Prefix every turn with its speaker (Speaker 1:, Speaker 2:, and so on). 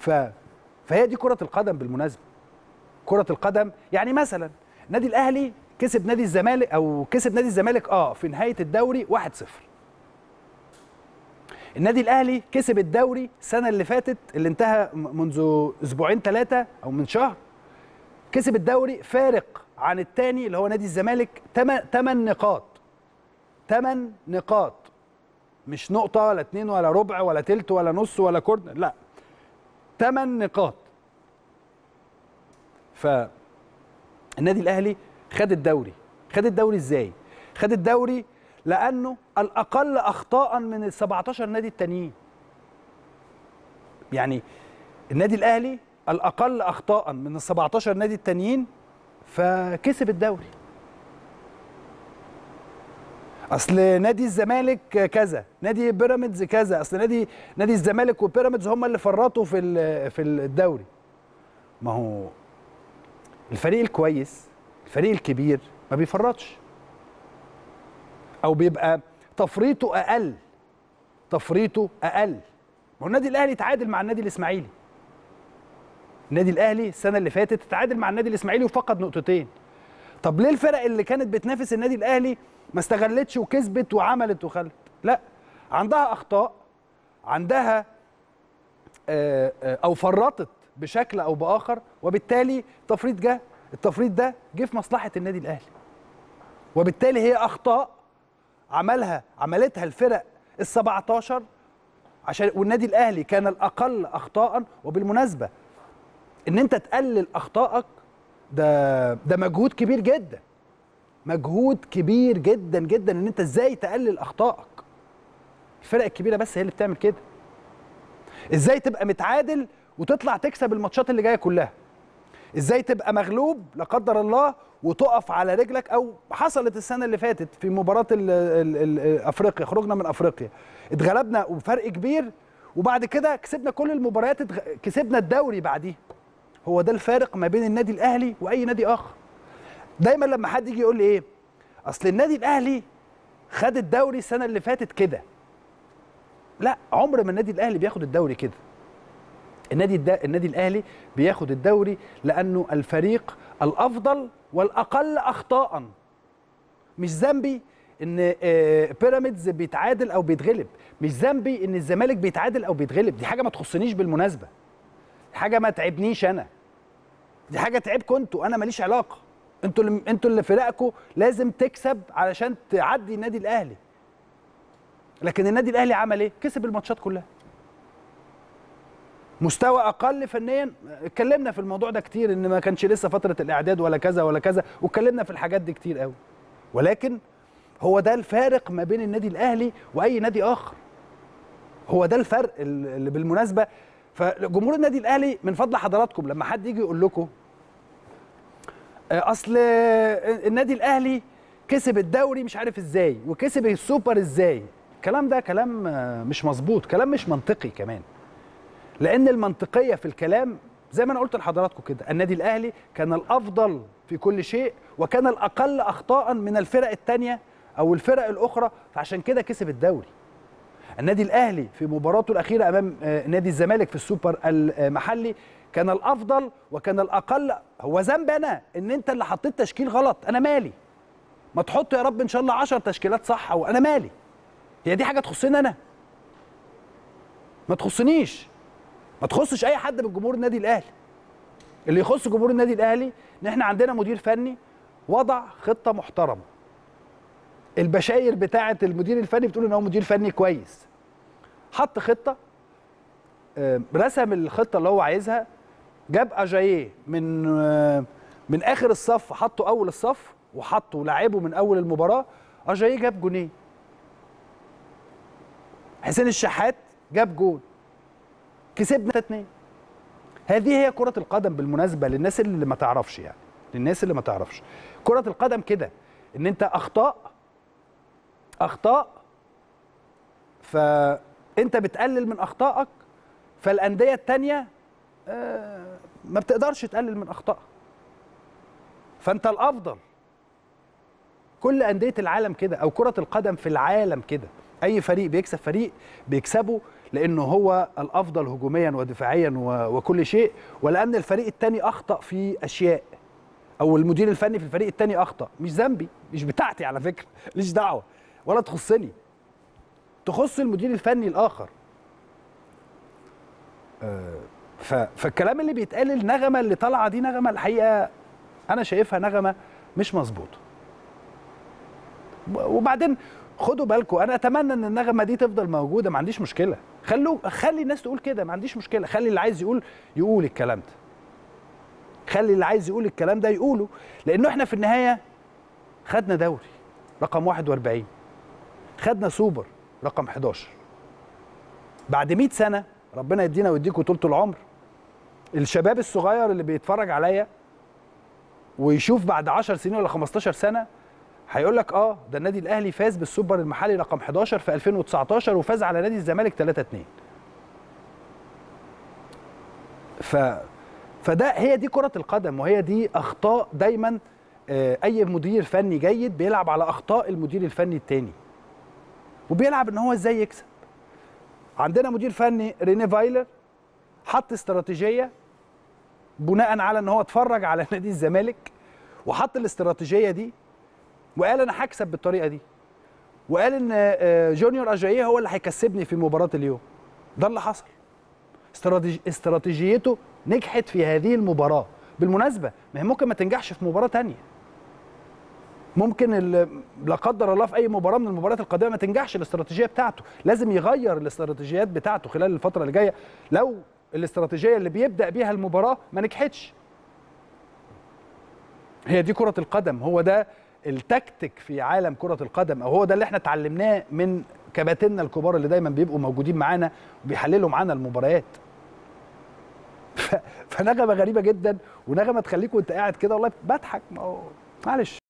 Speaker 1: ف فهي دي كره القدم بالمناسبه كره القدم يعني مثلا النادي الاهلي كسب نادي الزمالك او كسب نادي الزمالك اه في نهايه الدوري 1-0 النادي الاهلي كسب الدوري السنه اللي فاتت اللي انتهى م- منذ اسبوعين ثلاثه او من شهر كسب الدوري فارق عن الثاني اللي هو نادي الزمالك 8 نقاط 8 نقاط مش نقطه ولا اتنين ولا ربع ولا تلت ولا نص ولا كورنر لا 8 نقاط فالنادي الاهلي خد الدوري خد الدوري ازاي خد الدوري لانه الاقل اخطاء من ال 17 نادي التانيين يعني النادي الاهلي الاقل اخطاء من ال 17 نادي التانيين فكسب الدوري اصل نادي الزمالك كذا نادي بيراميدز كذا اصل نادي نادي الزمالك وبيراميدز هم اللي فرطوا في ال- في الدوري ما هو الفريق الكويس الفريق الكبير ما بيفرطش او بيبقى تفريطه اقل تفريطه اقل ما هو النادي الاهلي تعادل مع النادي الاسماعيلي النادي الاهلي السنه اللي فاتت تعادل مع النادي الاسماعيلي وفقد نقطتين طب ليه الفرق اللي كانت بتنافس النادي الاهلي ما استغلتش وكسبت وعملت وخلت لا عندها اخطاء عندها آه، آه، او فرطت بشكل او باخر وبالتالي تفريط جه التفريط ده جه في مصلحه النادي الاهلي وبالتالي هي اخطاء عملها عملتها الفرق ال 17 عشان والنادي الاهلي كان الاقل اخطاء وبالمناسبه ان انت تقلل اخطائك ده ده مجهود كبير جدا مجهود كبير جدا جدا ان انت ازاي تقلل اخطائك الفرق الكبيره بس هي اللي بتعمل كده ازاي تبقى متعادل وتطلع تكسب الماتشات اللي جايه كلها ازاي تبقى مغلوب لا قدر الله وتقف على رجلك او حصلت السنه اللي فاتت في مباراه ال ال ال افريقيا خرجنا من افريقيا اتغلبنا وبفرق كبير وبعد كده كسبنا كل المباريات اتغ- كسبنا الدوري بعديه هو ده الفارق ما بين النادي الاهلي واي نادي اخر دايما لما حد يجي يقول لي ايه اصل النادي الاهلي خد الدوري السنه اللي فاتت كده لا عمر ما النادي الاهلي بياخد الدوري كده النادي الدا النادي الاهلي بياخد الدوري لانه الفريق الافضل والاقل اخطاء مش ذنبي ان آه، بيراميدز بيتعادل او بيتغلب مش ذنبي ان الزمالك بيتعادل او بيتغلب دي حاجه ما تخصنيش بالمناسبه حاجه ما تعبنيش انا دي حاجه تعبكم انتوا انا ماليش علاقه انتوا اللي انتوا اللي فرقكم لازم تكسب علشان تعدي النادي الاهلي لكن النادي الاهلي عمل ايه كسب الماتشات كلها مستوى اقل فنيا اتكلمنا في الموضوع ده كتير ان ما كانش لسه فتره الاعداد ولا كذا ولا كذا واتكلمنا في الحاجات دي كتير قوي ولكن هو ده الفارق ما بين النادي الاهلي واي نادي اخر هو ده الفرق اللي بالمناسبه فجمهور النادي الاهلي من فضل حضراتكم لما حد يجي يقول لكم آه، اصل النادي الاهلي كسب الدوري مش عارف ازاي وكسب السوبر ازاي الكلام ده كلام آه، مش مظبوط كلام مش منطقي كمان لان المنطقيه في الكلام زي ما انا قلت لحضراتكم كده النادي الاهلي كان الافضل في كل شيء وكان الاقل اخطاء من الفرق الثانيه او الفرق الاخرى فعشان كده كسب الدوري النادي الاهلي في مباراته الاخيره امام آه، نادي الزمالك في السوبر المحلي كان الافضل وكان الاقل هو ذنب انا ان انت اللي حطيت تشكيل غلط انا مالي ما تحط يا رب ان شاء الله 10 تشكيلات صح وانا مالي هي دي حاجه تخصني انا ما تخصنيش ما تخصش اي حد من جمهور النادي الاهلي اللي يخص جمهور النادي الاهلي ان احنا عندنا مدير فني وضع خطه محترمه البشاير بتاعه المدير الفني بتقول ان هو مدير فني كويس حط خطه آه، رسم الخطه اللي هو عايزها جاب اجاييه من آه، من اخر الصف حطه اول الصف وحطه ولعبه من اول المباراه اجاييه جاب جونين حسين الشحات جاب جون كسبنا اتنين هذه هي كرة القدم بالمناسبة للناس اللي ما تعرفش يعني للناس اللي ما تعرفش كرة القدم كده ان انت اخطاء اخطاء فانت بتقلل من اخطائك فالاندية التانية آه، ما بتقدرش تقلل من اخطائك فانت الافضل كل انديه العالم كده او كره القدم في العالم كده اي فريق بيكسب فريق بيكسبه لانه هو الافضل هجوميا ودفاعيا و- وكل شيء ولان الفريق الثاني اخطا في اشياء او المدير الفني في الفريق الثاني اخطا مش ذنبي مش بتاعتي على فكره ماليش دعوه ولا تخصني تخص المدير الفني الاخر آه، ف... فالكلام اللي بيتقال النغمه اللي طالعه دي نغمه الحقيقه انا شايفها نغمه مش مظبوطه وبعدين خدوا بالكم انا اتمنى ان النغمه دي تفضل موجوده ما عنديش مشكله خلوا خلي الناس تقول كده ما عنديش مشكله خلي اللي عايز يقول يقول الكلام ده خلي اللي عايز يقول الكلام ده يقوله لانه احنا في النهايه خدنا دوري رقم 41 خدنا سوبر رقم 11 بعد 100 سنه ربنا يدينا ويديكم طولة العمر الشباب الصغير اللي بيتفرج عليا ويشوف بعد 10 سنين ولا 15 سنه هيقول لك اه ده النادي الاهلي فاز بالسوبر المحلي رقم 11 في 2019 وفاز على نادي الزمالك 3 2 ف فده هي دي كرة القدم وهي دي اخطاء دايما آه، اي مدير فني جيد بيلعب على اخطاء المدير الفني التاني وبيلعب ان هو ازاي يكسب عندنا مدير فني ريني فايلر حط استراتيجيه بناء على ان هو اتفرج على نادي الزمالك وحط الاستراتيجيه دي وقال انا هكسب بالطريقه دي وقال ان آه، جونيور اجاييه هو اللي هيكسبني في مباراه اليوم ده اللي حصل استراتيجي استراتيجيته نجحت في هذه المباراه بالمناسبه ما هي ممكن ما تنجحش في مباراه تانية ممكن ال- لا قدر الله في اي مباراه من المباريات القادمه ما تنجحش الاستراتيجيه بتاعته لازم يغير الاستراتيجيات بتاعته خلال الفتره اللي جايه لو الاستراتيجيه اللي بيبدا بيها المباراه ما نجحتش هي دي كره القدم هو ده التكتيك في عالم كره القدم او هو ده اللي احنا اتعلمناه من كباتننا الكبار اللي دايما بيبقوا موجودين معانا وبيحللوا معانا المباريات ف- فنغمه غريبه جدا ونغمه تخليك وانت قاعد كده والله بضحك ما هو معلش